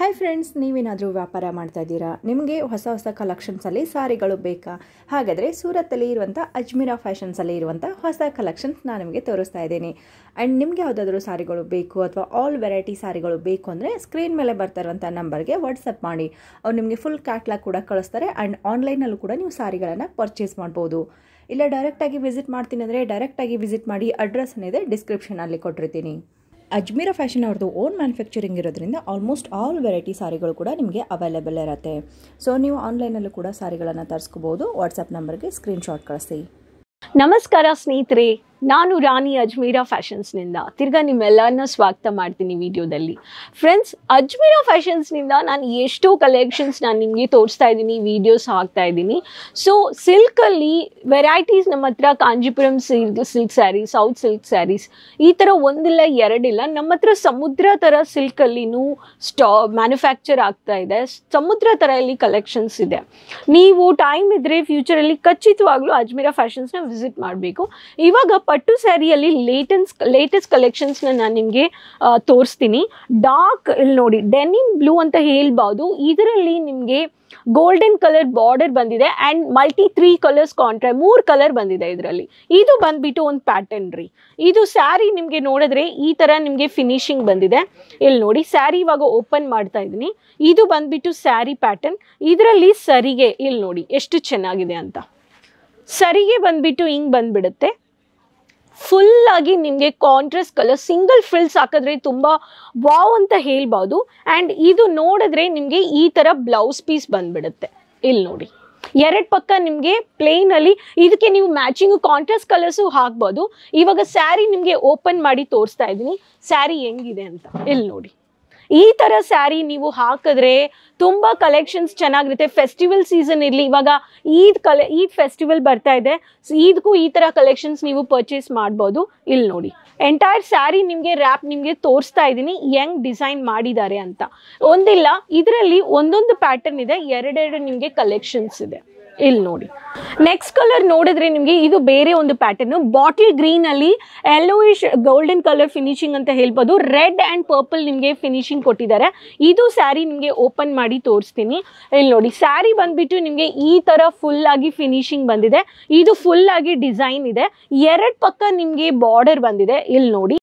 hi friends ನೀವೇನಾದರೂ ವ್ಯಾಪಾರ ಮಾಡ್ತಾ ಇದ್ದೀರಾ ನಿಮಗೆ ಹೊಸ ಹೊಸ ಕಲೆಕ್ಷನ್ಸಲ್ಲಿ ಸಾರಿಗಳು ಬೇಕಾ ಹಾಗಾದರೆ ಸೂರತ್ತಲ್ಲಿ ಇರುವಂಥ ಅಜ್ಮೀರಾ ಫ್ಯಾಷನ್ಸಲ್ಲಿ ಇರುವಂಥ ಹೊಸ ಕಲೆಕ್ಷನ್ಸ್ ನಾನು ನಿಮಗೆ ತೋರಿಸ್ತಾ ಇದ್ದೀನಿ ಆ್ಯಂಡ್ ನಿಮಗೆ ಯಾವುದಾದ್ರೂ ಸಾರಿಗಳು ಬೇಕು ಅಥವಾ ಆಲ್ ವೆರೈಟಿ ಸಾರಿಗಳು ಬೇಕು ಅಂದರೆ ಸ್ಕ್ರೀನ್ ಮೇಲೆ ಬರ್ತಾ ಇರುವಂಥ ನಂಬರ್ಗೆ ವಾಟ್ಸಪ್ ಮಾಡಿ ಅವ್ರು ನಿಮಗೆ ಫುಲ್ ಕ್ಯಾಟ್ಲಾಗ್ ಕೂಡ ಕಳಿಸ್ತಾರೆ ಆ್ಯಂಡ್ ಆನ್ಲೈನಲ್ಲೂ ಕೂಡ ನೀವು ಸಾರಿಗಳನ್ನು ಪರ್ಚೇಸ್ ಮಾಡ್ಬೋದು ಇಲ್ಲ ಡೈರೆಕ್ಟಾಗಿ ವಿಸಿಟ್ ಮಾಡ್ತೀನಿ ಅಂದರೆ ಡೈರೆಕ್ಟಾಗಿ ವಿಸಿಟ್ ಮಾಡಿ ಅಡ್ರೆಸ್ ಏನಿದೆ ಡಿಸ್ಕ್ರಿಪ್ಷನಲ್ಲಿ ಕೊಟ್ಟಿರ್ತೀನಿ ಅಜ್ಮೀರ ಫ್ಯಾಷನ್ ಅವ್ರದ್ದು ಓನ್ ಮ್ಯಾನುಫ್ಯಾಕ್ಚರಿಂಗ್ ಇರೋದ್ರಿಂದ ಆಲ್ಮೋಸ್ಟ್ ಆಲ್ ವೆರೈಟಿ ಸಾರಿಗಳು ಕೂಡ ನಿಮಗೆ ಅವೈಲೇಬಲ್ ಇರುತ್ತೆ ಸೊ ನೀವು ಆನ್ಲೈನಲ್ಲೂ ಕೂಡ ಸಾರಿಗಳನ್ನು ತರಿಸ್ಕೋಬೋದು ವಾಟ್ಸಪ್ ನಂಬರ್ಗೆ ಸ್ಕ್ರೀನ್ಶಾಟ್ ಕಳಿಸಿ ನಮಸ್ಕಾರ ಸ್ನೇಹಿತರೆ ನಾನು ರಾಣಿ ಅಜ್ಮೀರಾ ಫ್ಯಾಷನ್ಸ್ನಿಂದ ತಿರ್ಗಾ ನಿಮ್ಮೆಲ್ಲರನ್ನ ಸ್ವಾಗತ ಮಾಡ್ತೀನಿ ವಿಡಿಯೋದಲ್ಲಿ ಫ್ರೆಂಡ್ಸ್ ಅಜ್ಮೀರಾ ಫ್ಯಾಷನ್ಸ್ನಿಂದ ನಾನು ಎಷ್ಟೋ ಕಲೆಕ್ಷನ್ಸ್ ನಾನು ನಿಮಗೆ ತೋರಿಸ್ತಾ ಇದ್ದೀನಿ ವಿಡಿಯೋಸ್ ಹಾಕ್ತಾ ಇದ್ದೀನಿ ಸೊ ಸಿಲ್ಕಲ್ಲಿ ವೆರೈಟೀಸ್ ನಮ್ಮ ಹತ್ರ Kanchipuram silk silk sarees south silk sarees ಈ ಥರ ಒಂದಿಲ್ಲ ಎರಡಿಲ್ಲ ನಮ್ಮ ಹತ್ರ ಸಮುದ್ರ ಥರ ಸಿಲ್ಕಲ್ಲಿನೂ ಸ್ಟಾ ಮ್ಯಾನುಫ್ಯಾಕ್ಚರ್ ಆಗ್ತಾ ಇದೆ ಸಮುದ್ರ ಥರ ಇಲ್ಲಿ ಕಲೆಕ್ಷನ್ಸ್ ಇದೆ ನೀವು ಟೈಮ್ ಇದ್ದರೆ ಫ್ಯೂಚರಲ್ಲಿ ಖಚಿತವಾಗ್ಲೂ ಅಜ್ಮೀರಾ ಫ್ಯಾಷನ್ಸ್ನ ವಿಸಿಟ್ ಮಾಡಬೇಕು ಇವಾಗ ಪಟ್ಟು ಸ್ಯಾರಿಯಲ್ಲಿ ಲೇಟೆನ್ಸ್ ಲೇಟೆಸ್ಟ್ ಕಲೆಕ್ಷನ್ಸ್ನ ನಾನು ನಿಮಗೆ ತೋರಿಸ್ತೀನಿ ಡಾರ್ಕ್ ಇಲ್ಲಿ ನೋಡಿ ಡೆನಿಮ್ ಬ್ಲೂ ಅಂತ ಹೇಳ್ಬೋದು ಇದರಲ್ಲಿ ನಿಮಗೆ ಗೋಲ್ಡನ್ ಕಲರ್ ಬಾರ್ಡರ್ ಬಂದಿದೆ ಆ್ಯಂಡ್ ಮಲ್ಟಿ ತ್ರೀ ಕಲರ್ಸ್ ಕಾಂಟ್ರಾ ಮೂರು ಕಲರ್ ಬಂದಿದೆ ಇದರಲ್ಲಿ ಇದು ಬಂದ್ಬಿಟ್ಟು ಒಂದು ಪ್ಯಾಟರ್ನ್ ರೀ ಇದು ಸ್ಯಾರಿ ನಿಮಗೆ ನೋಡಿದ್ರೆ ಈ ಥರ ನಿಮಗೆ ಫಿನಿಶಿಂಗ್ ಬಂದಿದೆ ಇಲ್ಲಿ ನೋಡಿ ಸ್ಯಾರಿ ಇವಾಗ ಓಪನ್ ಮಾಡ್ತಾ ಇದ್ದೀನಿ ಇದು ಬಂದ್ಬಿಟ್ಟು ಸ್ಯಾರಿ ಪ್ಯಾಟರ್ನ್ ಇದರಲ್ಲಿ ಸರಿಗೆ ಇಲ್ಲಿ ನೋಡಿ ಎಷ್ಟು ಚೆನ್ನಾಗಿದೆ ಅಂತ ಸರಿಗೆ ಬಂದ್ಬಿಟ್ಟು ಹಿಂಗೆ ಬಂದ್ಬಿಡುತ್ತೆ ಫುಲ್ ಆಗಿ ನಿಮಗೆ ಕಾಂಟ್ರಾಸ್ಟ್ ಕಲರ್ ಸಿಂಗಲ್ ಫ್ರಿಲ್ಸ್ ಹಾಕಿದ್ರೆ ತುಂಬ ವಾವ್ ಅಂತ ಹೇಳ್ಬೋದು ಆ್ಯಂಡ್ ಇದು ನೋಡಿದ್ರೆ ನಿಮಗೆ ಈ ಥರ ಬ್ಲೌಸ್ ಪೀಸ್ ಬಂದ್ಬಿಡುತ್ತೆ ಇಲ್ಲಿ ನೋಡಿ ಎರಡು ಪಕ್ಕ ನಿಮಗೆ ಪ್ಲೇನಲ್ಲಿ ಇದಕ್ಕೆ ನೀವು ಮ್ಯಾಚಿಂಗು ಕಾಂಟ್ರಾಸ್ಟ್ ಕಲರ್ಸು ಹಾಕ್ಬೋದು ಇವಾಗ ಸ್ಯಾರಿ ನಿಮಗೆ ಓಪನ್ ಮಾಡಿ ತೋರಿಸ್ತಾ ಇದ್ದೀನಿ ಸ್ಯಾರಿ ಹೆಂಗಿದೆ ಅಂತ ಇಲ್ಲಿ ನೋಡಿ ಈ ಥರ ಸ್ಯಾರಿ ನೀವು ಹಾಕಿದ್ರೆ ತುಂಬ ಕಲೆಕ್ಷನ್ಸ್ ಚೆನ್ನಾಗಿರುತ್ತೆ ಫೆಸ್ಟಿವಲ್ ಸೀಸನ್ ಇರಲಿ ಇವಾಗ ಈದ್ ಕಲೆ ಈದ್ ಫೆಸ್ಟಿವಲ್ ಬರ್ತಾ ಇದೆ ಸೊ ಈದ್ಗೂ ಈ ಥರ ಕಲೆಕ್ಷನ್ಸ್ ನೀವು ಪರ್ಚೇಸ್ ಮಾಡ್ಬೋದು ಇಲ್ಲಿ ನೋಡಿ ಎಂಟೈರ್ ಸ್ಯಾರಿ ನಿಮಗೆ ರ್ಯಾಪ್ ನಿಮಗೆ ತೋರಿಸ್ತಾ ಇದ್ದೀನಿ ಹೆಂಗ್ ಡಿಸೈನ್ ಮಾಡಿದ್ದಾರೆ ಅಂತ ಒಂದಿಲ್ಲ ಇದರಲ್ಲಿ ಒಂದೊಂದು ಪ್ಯಾಟರ್ನ್ ಇದೆ ಎರಡೆರಡು ನಿಮಗೆ ಕಲೆಕ್ಷನ್ಸ್ ಇದೆ ಇಲ್ಲಿ ನೋಡಿ ನೆಕ್ಸ್ಟ್ ಕಲರ್ ನೋಡಿದ್ರೆ ನಿಮಗೆ ಇದು ಬೇರೆ ಒಂದು ಪ್ಯಾಟರ್ನು ಬಾಟಲ್ ಗ್ರೀನಲ್ಲಿ ಯೆಲ್ಲೋಯಿಶ್ ಗೋಲ್ಡನ್ ಕಲರ್ ಫಿನಿಶಿಂಗ್ ಅಂತ ಹೇಳ್ಬೋದು ರೆಡ್ ಆ್ಯಂಡ್ ಪರ್ಪಲ್ ನಿಮಗೆ ಫಿನಿಶಿಂಗ್ ಕೊಟ್ಟಿದ್ದಾರೆ ಇದು ಸ್ಯಾರಿ ನಿಮಗೆ ಓಪನ್ ಮಾಡಿ ತೋರಿಸ್ತೀನಿ ಇಲ್ಲಿ ನೋಡಿ ಸ್ಯಾರಿ ಬಂದ್ಬಿಟ್ಟು ನಿಮಗೆ ಈ ಥರ ಫುಲ್ ಆಗಿ ಫಿನಿಶಿಂಗ್ ಬಂದಿದೆ ಇದು ಫುಲ್ ಆಗಿ ಡಿಸೈನ್ ಇದೆ ಎರಡು ಪಕ್ಕ ನಿಮಗೆ ಬಾರ್ಡರ್ ಬಂದಿದೆ ಇಲ್ಲಿ ನೋಡಿ